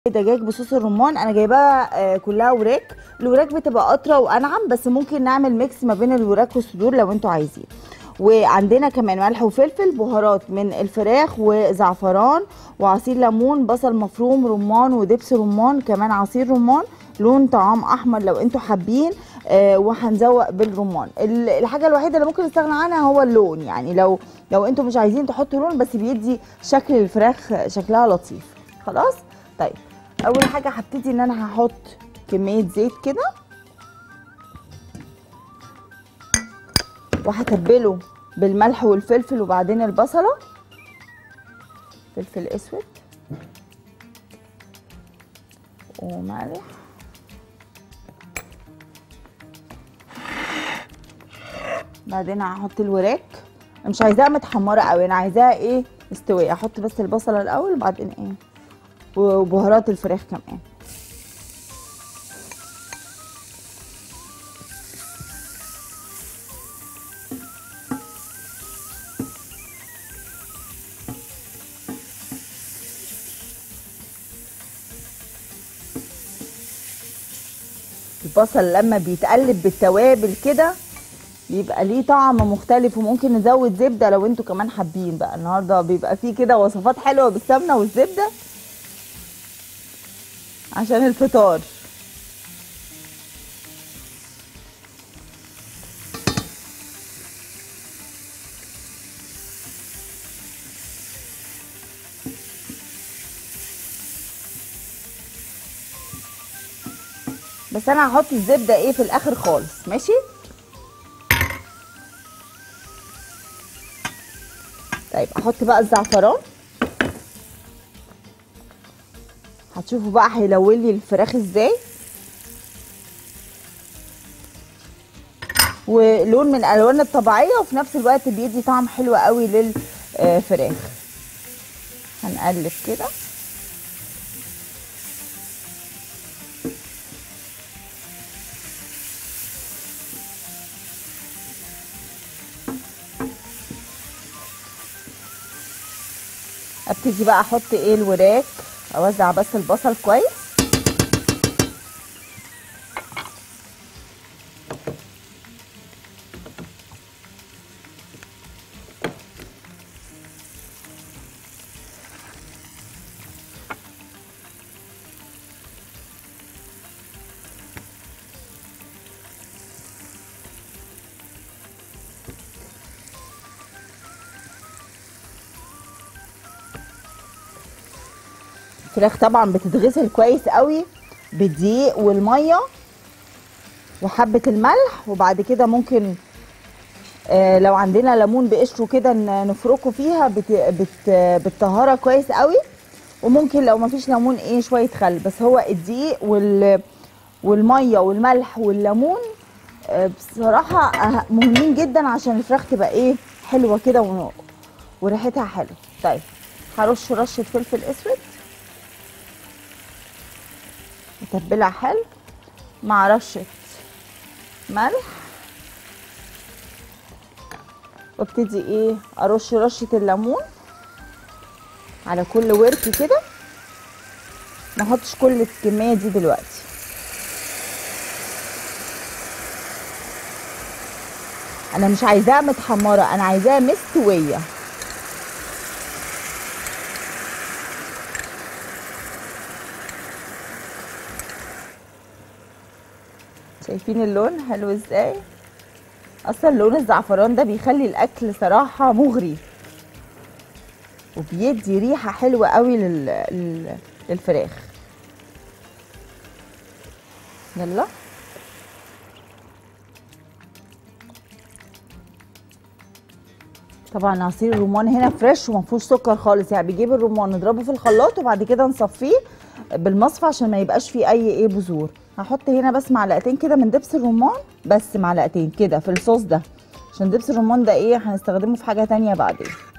دجاج بصوص الرمان انا جايباها آه، كلها وراك الوراك بتبقى اطرى وانعم بس ممكن نعمل ميكس ما بين الوراك والصدور لو انتوا عايزين وعندنا كمان ملح وفلفل بهارات من الفراخ وزعفران وعصير ليمون بصل مفروم رمان ودبس رمان كمان عصير رمان لون طعام احمر لو انتوا حابين آه وهنزوق بالرمان ال- الحاجه الوحيده اللي ممكن نستغنى عنها هو اللون يعني لو لو انتوا مش عايزين تحطوا لون بس بيدي شكل الفراخ شكلها لطيف خلاص طيب اول حاجه هبتدي ان انا هحط كميه زيت كده وهتبله بالملح والفلفل وبعدين البصله فلفل اسود وملح بعدين هحط الوراك أنا مش عايزاها متحمره قوي انا عايزاها ايه مستويه احط بس البصله الاول وبعدين ايه وبهارات الفراخ كمان البصل لما بيتقلب بالتوابل كده بيبقى ليه طعم مختلف وممكن نزود زبده لو انتوا كمان حابين بقى النهارده بيبقى فيه كده وصفات حلوه بالسمنه والزبده عشان الفطار بس انا هحط الزبده ايه في الاخر خالص ماشي طيب احط بقى الزعفران هتشوفوا بقى هيلون لي الفراخ ازاي ولون من الالوان الطبيعيه وفي نفس الوقت بيدي طعم حلو قوي للفراخ هنقلب كده ابتدي بقى احط ايه الوراك اوزع بس البصل كويس الفراخ طبعا بتتغسل كويس قوي بالدقيق والميه وحبه الملح وبعد كده ممكن آه لو عندنا ليمون بقشره كده ن- نفركه فيها بت بت بتطهرها كويس قوي وممكن لو مفيش ليمون ايه شويه خل بس هو الدقيق وال والميه والملح والليمون آه بصراحه أه- مهمين جدا عشان الفراخ تبقى ايه حلوه كده و- وريحتها حلوه طيب هرش رشه فلفل اسود متبلها حلو مع رشة ملح وابتدي ايه ارش رشة الليمون على كل ورك كده ما احطش كل الكمية دي دلوقتي انا مش عايزاها متحمرة انا عايزاها مستوية شايفين اللون حلو ازاي اصلا لون الزعفران ده بيخلي الاكل صراحه مغري وبيدي ريحه حلوه قوي لل... لل... للفراخ يلا طبعا عصير الرمان هنا فريش وما فيهوش سكر خالص يعني بيجيب الرمان نضربه في الخلاط وبعد كده نصفيه بالمصفى عشان ما يبقاش فيه اي ايه بذور هحط هنا بس معلقتين كده من دبس الرمان بس معلقتين كده في الصوص ده عشان دبس الرمان ده ايه هنستخدمه في حاجه تانية بعدين